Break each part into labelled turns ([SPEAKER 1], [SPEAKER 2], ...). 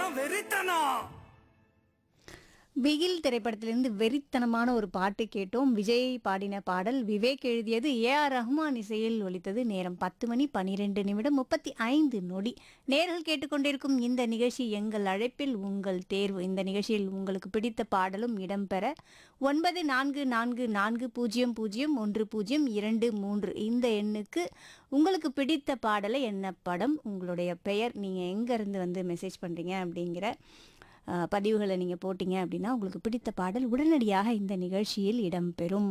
[SPEAKER 1] வெறித்தனம் வெறித்தனம்
[SPEAKER 2] பிகில் திரைப்படத்திலிருந்து வெறித்தனமான ஒரு பாட்டு கேட்டோம் விஜய் பாடின பாடல் விவேக் எழுதியது ஏ ஆர் ரஹ்மான் இசையில் ஒலித்தது நேரம் பத்து மணி பனிரெண்டு நிமிடம் முப்பத்தி ஐந்து நொடி நேர்கள் கேட்டுக்கொண்டிருக்கும் இந்த நிகழ்ச்சி எங்கள் அழைப்பில் உங்கள் தேர்வு இந்த நிகழ்ச்சியில் உங்களுக்கு பிடித்த பாடலும் இடம்பெற ஒன்பது நான்கு நான்கு நான்கு பூஜ்ஜியம் பூஜ்ஜியம் ஒன்று பூஜ்ஜியம் இரண்டு மூன்று இந்த எண்ணுக்கு உங்களுக்கு பிடித்த பாடலை என்ன படம் உங்களுடைய பெயர் நீங்கள் எங்கேருந்து வந்து மெசேஜ் பண்ணுறீங்க அப்படிங்கிற அஹ், பதிவுகளை நீங்கள் போட்டீங்க அப்படின்னா உங்களுக்கு பிடித்த பாடல் உடனடியாக இந்த நிகழ்ச்சியில் இடம்பெறும்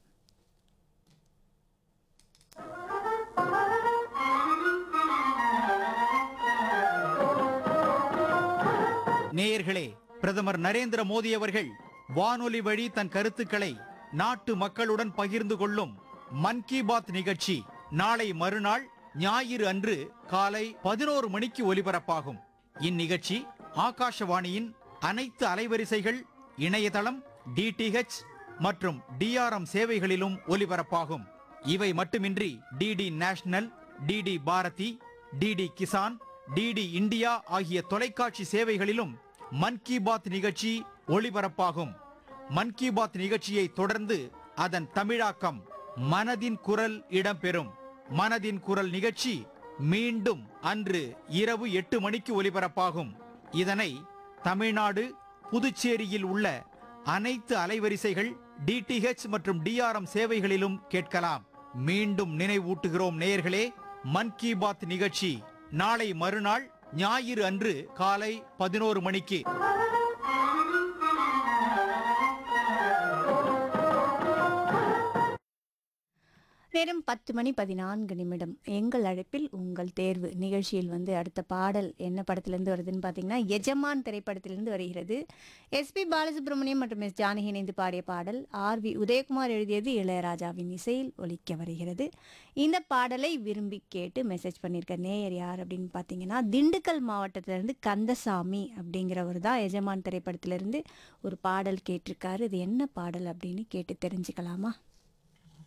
[SPEAKER 3] நேயர்களே பிரதமர் நரேந்திர மோடி அவர்கள் வானொலி வழி தன் கருத்துக்களை நாட்டு மக்களுடன் பகிர்ந்து கொள்ளும் மன் கி பாத் நிகழ்ச்சி நாளை மறுநாள் ஞாயிறு அன்று காலை பதினோரு மணிக்கு ஒலிபரப்பாகும் இந்நிகழ்ச்சி ஆகாஷவாணியின் அனைத்து அலைவரிசைகள் இணையதளம் டிடிஹெச் மற்றும் டிஆர்எம் சேவைகளிலும் ஒலிபரப்பாகும் இவை மட்டுமின்றி DD national DD Bharati DD Kisan DD India ஆகிய தொலைக்காட்சி சேவைகளிலும் மன் கி பாத் நிகழ்ச்சி ஒளிபரப்பாகும் மன் கி பாத் நிகழ்ச்சியை தொடர்ந்து அதன் தமிழாக்கம் மனதின் குரல் இடம்பெறும் மனதின் குரல் நிகழ்ச்சி மீண்டும் அன்று இரவு எட்டு மணிக்கு ஒலிபரப்பாகும் இதனை தமிழ்நாடு புதுச்சேரியில் உள்ள அனைத்து அலைவரிசைகள் டிடிஹெச் மற்றும் டிஆர்எம் சேவைகளிலும் கேட்கலாம் மீண்டும் நினைவூட்டுகிறோம் நேயர்களே மன் கி பாத் நிகழ்ச்சி நாளை மறுநாள் ஞாயிறு அன்று காலை பதினோரு மணிக்கு
[SPEAKER 2] நேரம் பத்து மணி பதினான்கு நிமிடம் எங்கள் அழைப்பில் உங்கள் தேர்வு நிகழ்ச்சியில் வந்து அடுத்த பாடல் என்ன படத்திலிருந்து வருதுன்னு பார்த்தீங்கன்னா எஜமான் திரைப்படத்திலிருந்து வருகிறது எஸ்பி பாலசுப்ரமணியம் மற்றும் எஸ் ஜானகி இணைந்து பாடிய பாடல் ஆர் வி உதயகுமார் எழுதியது இளையராஜாவின் இசையில் ஒலிக்க வருகிறது இந்த பாடலை விரும்பி கேட்டு மெசேஜ் பண்ணியிருக்க நேயர் யார் அப்படின்னு பார்த்தீங்கன்னா திண்டுக்கல் மாவட்டத்திலிருந்து கந்தசாமி அப்படிங்கிறவர் தான் எஜமான் திரைப்படத்திலிருந்து ஒரு பாடல் கேட்டிருக்காரு இது என்ன பாடல் அப்படின்னு கேட்டு தெரிஞ்சுக்கலாமா